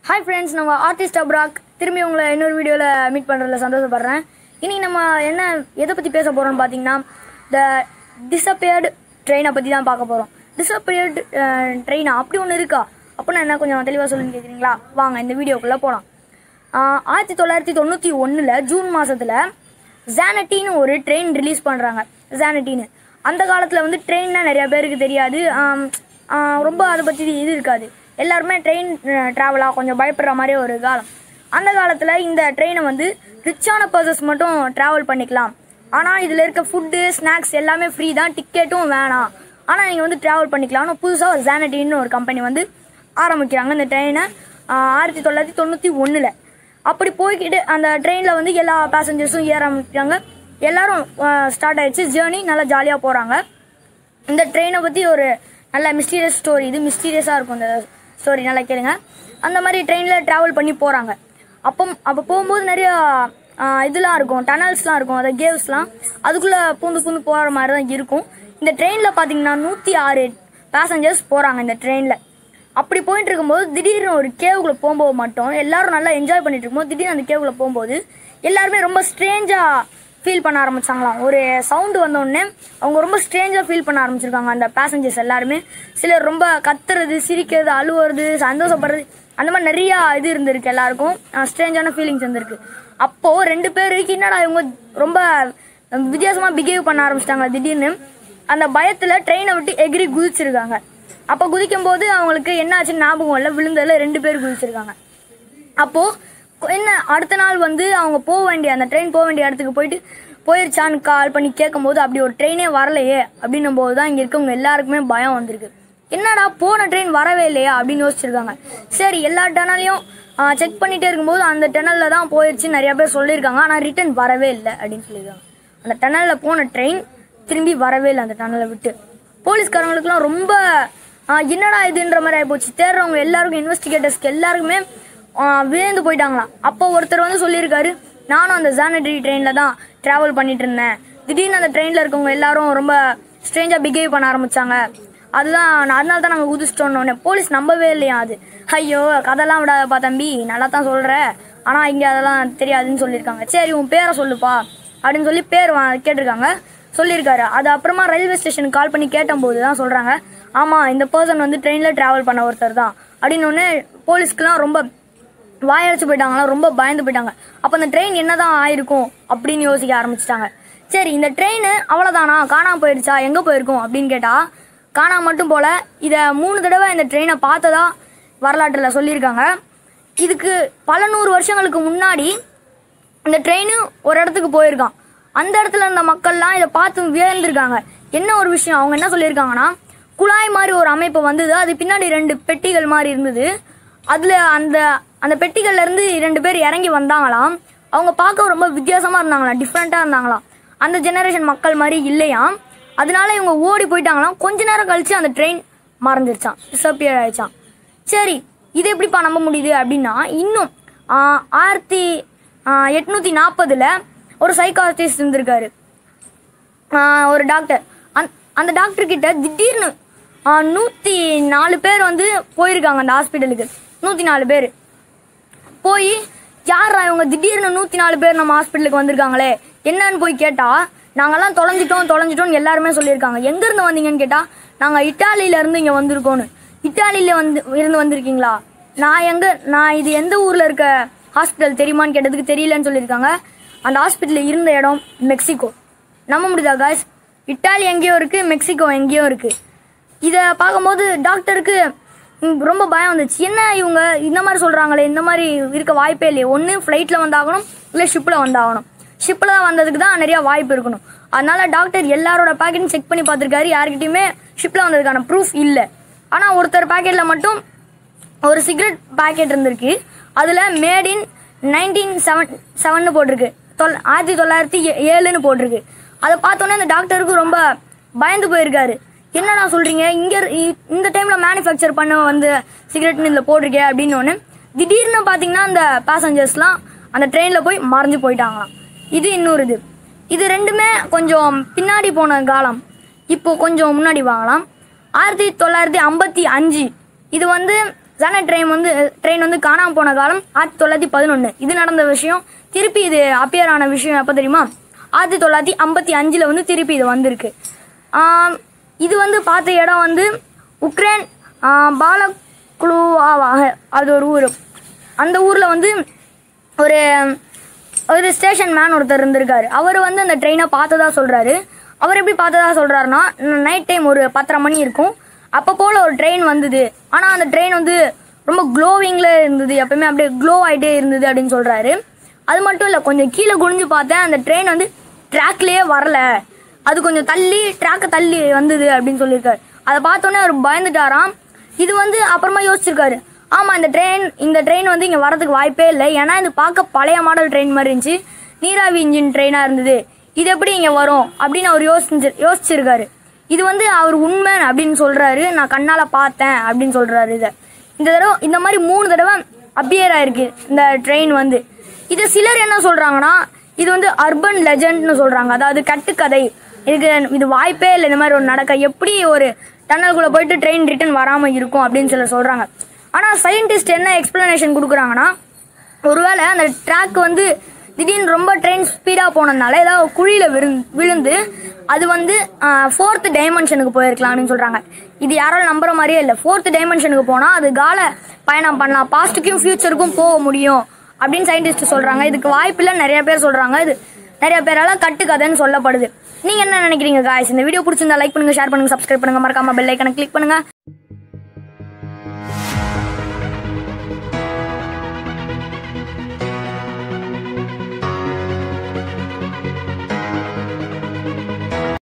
hi friends நம்ம artist அப்ராக் திரும்பி உங்களை இன்னொரு வீடியோவில் மீட் பண்ணுறதுல சந்தோஷப்படுறேன் இன்னைக்கு நம்ம என்ன எதை பற்றி பேச போகிறோம்னு பார்த்தீங்கன்னா த டிசப்பியர்டு ட்ரெயினை பற்றி தான் பார்க்க போகிறோம் டிசப்பியர்டு ட்ரெயினா அப்படி ஒன்று இருக்கா அப்படின்னா என்ன கொஞ்சம் தெளிவாக சொல்லுன்னு கேட்குறீங்களா வாங்க இந்த வீடியோக்குள்ளே போகலாம் ஆயிரத்தி தொள்ளாயிரத்தி தொண்ணூற்றி ஒன்றில் ஜூன் மாதத்தில் ஜானட்டின்னு ஒரு ட்ரெயின் ரிலீஸ் பண்ணுறாங்க ஜானட்டின்னு அந்த காலத்தில் வந்து ட்ரெயின்னா நிறைய பேருக்கு தெரியாது ஆம், ஆ, ரொம்ப அதை பற்றி இது இருக்காது எல்லாருமே ட்ரெயின் ட்ராவலாக கொஞ்சம் பயப்படுற மாதிரி ஒரு காலம் அந்த காலத்தில் இந்த ட்ரெயினை வந்து ரிச்சான பர்சஸ் மட்டும் ட்ராவல் பண்ணிக்கலாம் ஆனால் இதில் இருக்க ஃபுட்டு ஸ்நாக்ஸ் எல்லாமே ஃப்ரீ தான் டிக்கெட்டும் வேணாம் ஆனால் நீங்கள் வந்து ட்ராவல் பண்ணிக்கலாம்னு புதுசாக ஒரு ஜானட்டின்னு ஒரு கம்பெனி வந்து ஆரம்பிக்கிறாங்க இந்த ட்ரெயினை ஆயிரத்தி தொள்ளாயிரத்தி தொண்ணூற்றி ஒன்றில் அப்படி போய்கிட்டு அந்த ட்ரெயினில் வந்து எல்லா பேசஞ்சர்ஸும் ஏற ஆரம்பிக்கிறாங்க எல்லாரும் ஸ்டார்ட் ஆயிடுச்சு ஜேர்னி நல்லா ஜாலியாக போகிறாங்க இந்த ட்ரெயினை பற்றி ஒரு நல்ல மிஸ்டீரியஸ் ஸ்டோரி இது மிஸ்டீரியஸாக இருக்கும் இந்த ஸ்டோரி நல்லா கேளுங்க அந்த மாதிரி ட்ரெயினில் ட்ராவல் பண்ணி போகிறாங்க அப்போ அப்போ போகும்போது நிறைய ஆ, இதெல்லாம் இருக்கும் டனல்ஸ்லாம் இருக்கும் அதை கேவ்ஸ்லாம் அதுக்குள்ளே பூந்து பூந்து போகிற மாதிரி தான் இருக்கும் இந்த ட்ரெயினில் பார்த்தீங்கன்னா நூற்றி ஆறு பேசஞ்சர்ஸ் போகிறாங்க இந்த ட்ரெயினில் அப்படி போயிட்டு இருக்கும்போது திடீர்னு ஒரு கேவுக்குள்ள போகும்போது மட்டும் எல்லாரும் நல்லா என்ஜாய் பண்ணிட்டு இருக்கும்போது திடீர்னு அந்த கேவுக்குள்ள போகும்போது எல்லாருமே ரொம்ப ஸ்ட்ரேஞ்சாக ஃபீல் பண்ண ஆரம்பிச்சாங்களாம் ஒரு சவுண்டு வந்த உடனே அவங்க ரொம்ப ஸ்ட்ரேஞ்சாக ஃபீல் பண்ண ஆரம்பிச்சிருக்காங்க அந்த பேசஞ்சர்ஸ் எல்லாருமே சிலர் ரொம்ப கத்துறது சிரிக்கிறது அழுவுறது சந்தோஷப்படுறது அந்த மாதிரி நிறைய இது இருந்திருக்கு எல்லாருக்கும் ஸ்ட்ரேஞ்சான ஃபீலிங்ஸ் இருந்திருக்கு அப்போ ரெண்டு பேருக்கு என்னடா இவங்க ரொம்ப வித்தியாசமா பிஹேவ் பண்ண ஆரம்பிச்சிட்டாங்க திடீர்னு அந்த பயத்துல ட்ரெயினை விட்டு எகிரி குதிச்சிருக்காங்க அப்போ குதிக்கும் போது அவங்களுக்கு என்ன ஆச்சுன்னு ஞாபகம் இல்லை விழுந்ததுல ரெண்டு பேர் குதிச்சிருக்காங்க அப்போ என்ன அடுத்த நாள் வந்து அவங்க போக வேண்டிய அந்த ட்ரெயின் போக வேண்டிய இடத்துக்கு போயிட்டு போயிருச்சான்னு கால் பண்ணி கேட்கும்போது அப்படி ஒரு ட்ரெயினே வரலையே அப்படின்னும் போது தான் இங்க இருக்கவங்க எல்லாருக்குமே பயம் வந்திருக்கு என்னடா போன ட்ரெயின் வரவே இல்லையா அப்படின்னு யோசிச்சிருக்காங்க சரி எல்லா டனலையும் செக் பண்ணிட்டே இருக்கும்போது அந்த டனல்ல தான் போயிடுச்சு நிறைய பேர் சொல்லியிருக்காங்க ஆனா ரிட்டர்ன் வரவே இல்லை அப்படின்னு சொல்லியிருக்காங்க அந்த டனல்ல போன ட்ரெயின் திரும்பி வரவே இல்லை அந்த டனலை விட்டு போலீஸ்காரங்களுக்குலாம் ரொம்ப ஆ, என்னடா இதுன்ற மாதிரி ஆயிப்போச்சு தேடுறவங்க எல்லாருக்கும் இன்வெஸ்டிகேட்டர்ஸ்க்கு எல்லாருக்குமே ஆ, வியந்து போயிட்டாங்களாம் அப்போ ஒருத்தர் வந்து சொல்லியிருக்காரு நானும் அந்த ஜானடரி ட்ரெயினில் தான் ட்ராவல் பண்ணிட்டு இருந்தேன் திடீர்னு அந்த ட்ரெயினில் இருக்கவங்க எல்லாரும் ரொம்ப ஸ்ட்ரேஞ்சாக பிஹேவ் பண்ண ஆரம்பிச்சாங்க அதுதான் நான் அதனால தான் நாங்கள் குதிச்சிட்டோன்னு போலீஸ் நம்பவே இல்லையா அது ஐயோ கதெல்லாம் விடாதப்பா தம்பி நல்லா தான் சொல்கிற ஆனால் இங்கே அதெல்லாம் தெரியாதுன்னு சொல்லியிருக்காங்க சரி உன் பேரை சொல்லுப்பா அப்படின்னு சொல்லி பேர் வா- கேட்டிருக்காங்க சொல்லியிருக்காரு அது அப்புறமா ரயில்வே ஸ்டேஷனுக்கு கால் பண்ணி கேட்டபோது தான் சொல்கிறாங்க ஆமாம் இந்த பர்சன் வந்து ட்ரெயினில் ட்ராவல் பண்ண ஒருத்தர் தான் அப்படின்னு ஒன்று போலீஸ்க்குலாம் ரொம்ப வாயடிச்சு போயிட்டாங்களாம் ரொம்ப பயந்து போயிட்டாங்க அப்போ அந்த ட்ரெயின் என்னதான் ஆயிருக்கும் அப்படின்னு யோசிக்க ஆரம்பிச்சிட்டாங்க சரி இந்த ட்ரெயின் அவ்வளோதானா காணாம போயிடுச்சா எங்கே போயிருக்கும் அப்படின்னு கேட்டா காணாம மட்டும் போல இதை மூணு தடவை இந்த ட்ரெயினை பார்த்ததா வரலாற்றில் சொல்லியிருக்காங்க இதுக்கு பல நூறு வருஷங்களுக்கு முன்னாடி இந்த ட்ரெயின் ஒரு இடத்துக்கு போயிருக்கான் அந்த இடத்துல இருந்த மக்கள்லாம் இதை பார்த்து வியந்திருக்காங்க என்ன ஒரு விஷயம் அவங்க என்ன சொல்லியிருக்காங்கன்னா குழாய் மாதிரி ஒரு அமைப்பு வந்தது அது பின்னாடி ரெண்டு பெட்டிகள் மாதிரி இருந்தது அதுல அந்த அந்த பெட்டிகள்ல இருந்து ரெண்டு பேர் இறங்கி வந்தாங்களாம் அவங்க பார்க்க ரொம்ப வித்தியாசமா இருந்தாங்களாம் டிஃப்ரெண்டா இருந்தாங்களாம் அந்த ஜெனரேஷன் மக்கள் மாதிரி இல்லையாம் அதனால இவங்க ஓடி போயிட்டாங்களாம் கொஞ்ச நேரம் கழிச்சு அந்த ட்ரெயின் மறைஞ்சிருச்சான் டிசப்பியர் ஆயிடுச்சான் சரி இது எப்படிப்பா நம்ப முடியுது அப்படின்னா இன்னும் ஆ, ஆயிரத்தி எட்நூத்தி நாற்பதுல ஒரு சைக்காலஜிஸ்ட் இருந்திருக்காரு ஆ, ஒரு டாக்டர் அந்- அந்த டாக்டர் கிட்ட திடீர்னு ஆ, நூத்தி நாலு பேர் வந்து போயிருக்காங்க அந்த ஹாஸ்பிட்டலுக்கு நூத்தி நாலு பேர் போய் யாரா இவங்க திடீர்னு நூத்தி நாலு பேர் நம்ம ஹாஸ்பிட்டலுக்கு வந்திருக்காங்களே என்னன்னு போய் கேட்டா நாங்கெல்லாம் தொலைஞ்சிட்டோம் தொலைஞ்சிட்டோம்னு எல்லாருமே சொல்லியிருக்காங்க எங்க இருந்து வந்தீங்கன்னு கேட்டா நாங்க இட்டாலியில இருந்து இங்க வந்திருக்கோம்னு இட்டாலியில வந்து இருந்து வந்திருக்கீங்களா நான் எங்க நான் இது எந்த ஊர்ல இருக்க ஹாஸ்பிட்டல் தெரியுமான்னு கேட்டதுக்கு தெரியலன்னு சொல்லியிருக்காங்க அந்த ஹாஸ்பிட்டல் இருந்த இடம் மெக்சிகோ நம்ப முடியுதா காய்ஸ் இட்டாலி எங்கேயோ இருக்கு மெக்சிகோ எங்கேயோ இருக்கு இதை பார்க்கும்போது டாக்டருக்கு ம், ரொம்ப பயம் வந்துச்சு என்ன இவங்க இந்த மாதிரி சொல்றாங்களே இந்த மாதிரி இருக்க வாய்ப்பே இல்லையே ஒன்று ஃப்ளைட்டில் வந்தாகணும் இல்லை ஷிப்பில் வந்தாகணும் ஷிப்பில் வந்ததுக்கு தான் நிறைய வாய்ப்பு இருக்கணும் அதனால டாக்டர் எல்லாரோட பேக்கெட்டும் செக் பண்ணி பார்த்துருக்காரு யார்கிட்டயுமே ஷிப்பில் வந்ததுக்கான ப்ரூஃப் இல்லை ஆனால் ஒருத்தர் பேக்கெட்டில் மட்டும் ஒரு சிகரெட் பாக்கெட் இருந்திருக்கு அதுல made in nineteen seven seven போட்டிருக்கு தொள் ஆயிரத்தி தொள்ளாயிரத்தி ஏ- ஏழுன்னு போட்டிருக்கு அதை பார்த்தோன்னே அந்த டாக்டருக்கு ரொம்ப பயந்து போயிருக்காரு என்னடா சொல்றீங்க இங்க இரு- இ- இந்த டைம்ல மேனுஃபேக்சர் பண்ண வந்து சிகரெட்னு இதுல போட்டிருக்கே அப்படின்னு ஒன்று திடீர்னு பாத்தீங்கன்னா அந்த பேசஞ்சர்ஸ்லாம் அந்த ட்ரெயின்ல போய் மறைஞ்சு போயிட்டாங்களாம் இது இன்னொரு இது இது ரெண்டுமே கொஞ்சம் பின்னாடி போன காலம் இப்போ கொஞ்சம் முன்னாடி வாங்கலாம் ஆயிரத்தி தொள்ளாயிரத்தி ஐம்பத்தி அஞ்சு இது வந்து ஜானட் ட்ரெயின் வந்து ட்ரெயின் வந்து காணாமல் போன காலம் ஆயிரத்தி தொள்ளாயிரத்தி பதினொன்று இது நடந்த விஷயம் திருப்பி இது அப்பியர் ஆன விஷயம் எப்போ தெரியுமா ஆயிரத்தி தொள்ளாயிரத்தி ஐம்பத்தி அஞ்சில் வந்து திருப்பி இது வந்திருக்கு ஆம், இது வந்து பார்த்த இடம் வந்து உக்ரைன் பாலக்ளூவா அது ஒரு ஊர் அந்த ஊரில் வந்து ஒரு ஒரு ஸ்டேஷன் மேன் ஒருத்தர் இருந்திருக்காரு அவர் வந்து அந்த ட்ரெயினை பார்த்ததா சொல்கிறாரு அவர் எப்படி பார்த்ததா சொல்கிறாருன்னா நைட் டைம் ஒரு பத்தரை மணி இருக்கும் அப்போ போல் ஒரு ட்ரெயின் வந்தது ஆனால் அந்த ட்ரெயின் வந்து ரொம்ப க்ளோவிங்கில் இருந்தது எப்பவுமே அப்படியே க்ளோ ஆகிட்டே இருந்தது அப்படின்னு சொல்கிறாரு அது மட்டும் இல்லை கொஞ்சம் கீழே குனிஞ்சு பார்த்தேன் அந்த ட்ரெயின் வந்து ட்ராக்லேயே வரல அது கொஞ்சம் தள்ளி ட்ராக்கை தள்ளி வந்தது அப்படின்னு சொல்லியிருக்காரு அதை பார்த்தோன்னே அவர் பயந்துட்டாராம் இது வந்து அப்புறமா யோசிச்சிருக்காரு ஆமாம் இந்த ட்ரெயின் இந்த ட்ரெயின் வந்து இங்கே வரதுக்கு வாய்ப்பே இல்லை ஏன்னா இது பார்க்க பழைய மாடல் ட்ரெயின் மாதிரி இருந்துச்சு நீராவி இன்ஜின் ட்ரெயினாக இருந்தது இது எப்படி இங்கே வரும் அப்படின்னு அவர் யோசிச்சு யோசிச்சிருக்காரு இது வந்து அவர் உண்மை அப்படின்னு சொல்கிறாரு நான் கண்ணால் பார்த்தேன் அப்படின்னு சொல்கிறாரு இதை இந்த தடவை இந்த மாதிரி மூணு தடவை அப்பியர் ஆயிருக்கு இந்த ட்ரெயின் வந்து இது சிலர் என்ன சொல்கிறாங்கன்னா இது வந்து அர்பன் லெஜண்ட்னு சொல்கிறாங்க அதாவது கட்டுக்கதை இதுக்கு இது வாய்ப்பே இல்லை இந்த மாதிரி ஒரு நடக்க எப்படி ஒரு டன்னலுக்குள்ளே போயிட்டு ட்ரெயின் ரிட்டர்ன் வராமல் இருக்கும் அப்படின்னு சிலர் சொல்கிறாங்க ஆனால் சயின்டிஸ்ட் என்ன எக்ஸ்பிளனேஷன் கொடுக்குறாங்கன்னா ஒருவேளை அந்த ட்ராக் வந்து திடீர்னு ரொம்ப ட்ரெயின் ஸ்பீடாக போனதுனால ஏதாவது குழியில் விழுந்து விழுந்து அது வந்து ஃபோர்த் டைமென்ஷனுக்கு போயிருக்கலாம் அப்படின்னு சொல்கிறாங்க இது யாராலும் நம்புற மாதிரியே இல்லை ஃபோர்த் டைமென்ஷனுக்கு போனால் அது கால பயணம் பண்ணலாம் பாஸ்ட்டுக்கும் ஃபியூச்சருக்கும் போக முடியும் அப்படின்னு சயின்டிஸ்ட் சொல்கிறாங்க இதுக்கு வாய்ப்பில்லை நிறைய பேர் சொல்கிறாங்க இது நிறைய பேரால கட்டுக்கதைன்னு சொல்லப்படுது நீங்கள் என்ன நினைக்கிறீங்க காய்ஸ் இந்த வீடியோ பிடிச்சிருந்தா லைக் பண்ணுங்கள் ஷேர் பண்ணுங்கள் சப்ஸ்கிரைப் பண்ணுங்கள் மறக்காம பெல் ஐக்கனை கிளிக் பண்ணுங்கள்